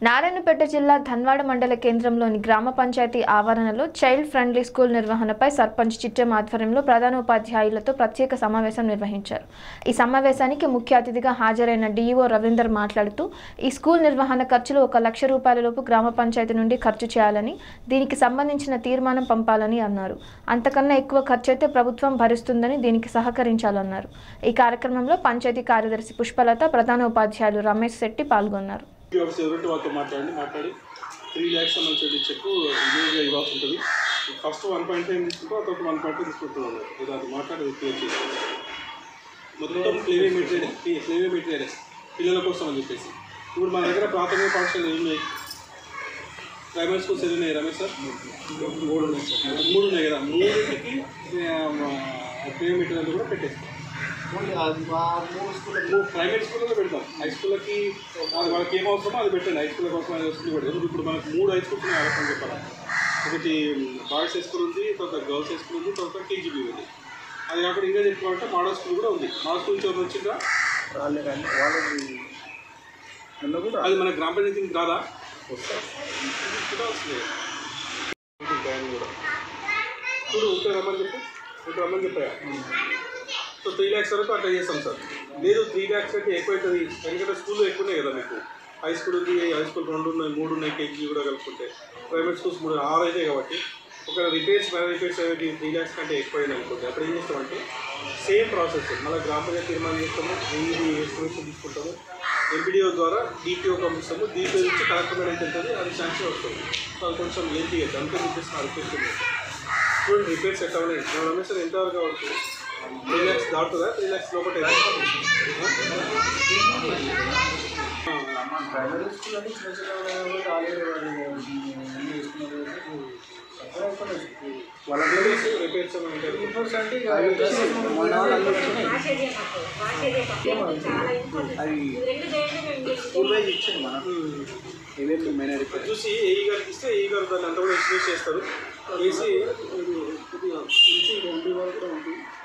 నారాయణపేట జిల్లా ధన్వాడ మండల కేంద్రంలోని గ్రామ పంచాయతీ ఆవరణలో చైల్డ్ ఫ్రెండ్లీ స్కూల్ నిర్వహణపై సర్పంచ్ చిట్టెం ఆధ్వర్యంలో ప్రధానోపాధ్యాయులతో ప్రత్యేక సమావేశం నిర్వహించారు ఈ సమావేశానికి ముఖ్య అతిథిగా హాజరైన డీఈఓ రవీందర్ మాట్లాడుతూ ఈ స్కూల్ నిర్వహణ ఖర్చులు ఒక లక్ష రూపాయల లోపు గ్రామ పంచాయతీ నుండి ఖర్చు చేయాలని దీనికి సంబంధించిన తీర్మానం పంపాలని అన్నారు అంతకన్నా ఎక్కువ ఖర్చు అయితే ప్రభుత్వం భరిస్తుందని దీనికి సహకరించాలన్నారు ఈ కార్యక్రమంలో పంచాయతీ కార్యదర్శి పుష్పలత ప్రధానోపాధ్యాయులు రమేష్ శెట్టి పాల్గొన్నారు ఆఫీస్ ఎవరంటే వాళ్ళతో మాట్లాడండి మాట్లాడి త్రీ ల్యాక్స్ సంబంధించిన చెక్ ఇమీడియట్గా ఇవ్వాల్సి ఉంటుంది ఫస్ట్ వన్ పాయింట్ ఫైవ్ తీసుకుంటాం ఆ తర్వాత వన్ పాయింట్ ఫైవ్ తీసుకుంటున్నాం ఇది అది మాట్లాడి క్లియర్ చేసి మొత్తం క్లియర్ మెటీరియల్ క్లియర్ మెటీరియల్ పిల్లల కోసం అని చెప్పేసి ఇప్పుడు మన దగ్గర ప్రాథమిక పాఠశాలలు ఏమి ఉన్నాయి ప్రైమరీ స్కూల్స్ ఎన్ని ఉన్నాయి రమేష్ సార్ మూడు ఉన్నాయి సార్ మూడు ఉన్నాయి కదా మూడింటికి క్లియర్ మెటీరియల్ కూడా పెట్టేస్తాం మూడు ప్రైమరీ స్కూల్లో పెడతాం హై స్కూల్కి అది వాళ్ళకి ఏం అవసరమో అది పెట్టండి హై స్కూల్ కోసం హై స్కూల్ పెడతాం ఇప్పుడు మనకు మూడు హై స్కూల్స్ ఉన్నాయి ఆలోచన చెప్పాలి ఒకటి బాయ్స్ హై స్కూల్ ఉంది తర్వాత గర్ల్స్ హై స్కూల్ ఉంది తర్వాత కేజీబీ ఉంది అది కాకుండా ఇంకా చెప్పుకోవాలంటే మోడల్ స్కూల్ కూడా ఉంది మోడల్ స్కూల్ నుంచి ఎవరు వచ్చిందా వాళ్ళే కానీ వాళ్ళకి నిన్న కూడా అది మన గ్రామ పంచాయతీకి రాదా కూడా వస్తుంది టైం కూడా చూడు ఉంటే రమ్మని చెప్పు ఉంటే రమ్మని చెప్పాయా సో త్రీ ల్యాక్స్ వరకు అట్లా చేస్తాం సార్ లేదు త్రీ ల్యాక్స్ అంటే ఎక్కువ అవుతుంది ఎందుకంటే స్కూల్లో ఎక్కువ ఉన్నాయి కదా మీకు హై స్కూల్ ఉంది హై స్కూల్ రెండు ఉన్నాయి మూడు ఉన్నాయి కేజీ కూడా కలుపుకుంటే ప్రైవేట్ స్కూల్స్ మూడు ఆరు అయితే కాబట్టి ఒక రిపేర్స్ మ్యాన్ రిపేర్స్ అవి త్రీ ల్యాక్స్ కంటే ఎక్కువ అయింది అనుకోండి అప్పుడు ఏం చేస్తామంటే సేమ్ ప్రాసెస్ మళ్ళీ గ్రామ పంచాయతీ తీర్మానం చేస్తాము ఇది ఎస్టిమేషన్ తీసుకుంటాము ఎంపీడీఓ ద్వారా డిపిఓ పంపిస్తాము డిపిఓ నుంచి కలెక్టర్ అయితే ఉంటుంది అది శాంక్షన్ వస్తుంది సో అది కొంచెం ఏంటి దాంతో రిపేర్స్ నా రిక్వెస్ట్ ఉంది చూడండి రిపేర్స్ ఎట్లా ఉన్నాయి నా రమేష్ సార్ ఎంతవరకు కావచ్చు త్రీ ల్యాక్స్ దాటుతుందా త్రీ ల్యాక్స్ లోపల ప్రైమరీ స్కూల్ అంటే చిన్న చిన్న ఆల్రెడీ వాళ్ళు అన్ని చేసుకున్నారు వాళ్ళ రిపేర్స్ ఏమైనా రిపోర్ట్స్ అంటే ఇక మన వాళ్ళు అందరూ వచ్చినాయి అది స్కూల్ వైజ్ ఇచ్చింది మనం ఏమేమి మెయిన్ రిపోర్ట్ చూసి ఏఈ గారికి ఇస్తే ఏఈ గారు దాన్ని అంతా కూడా ఎక్స్ప్లెయిన్ చేస్తారు చేసి ఇది తెలిసి ఎంపీ వాళ్ళు కూడా ఉంది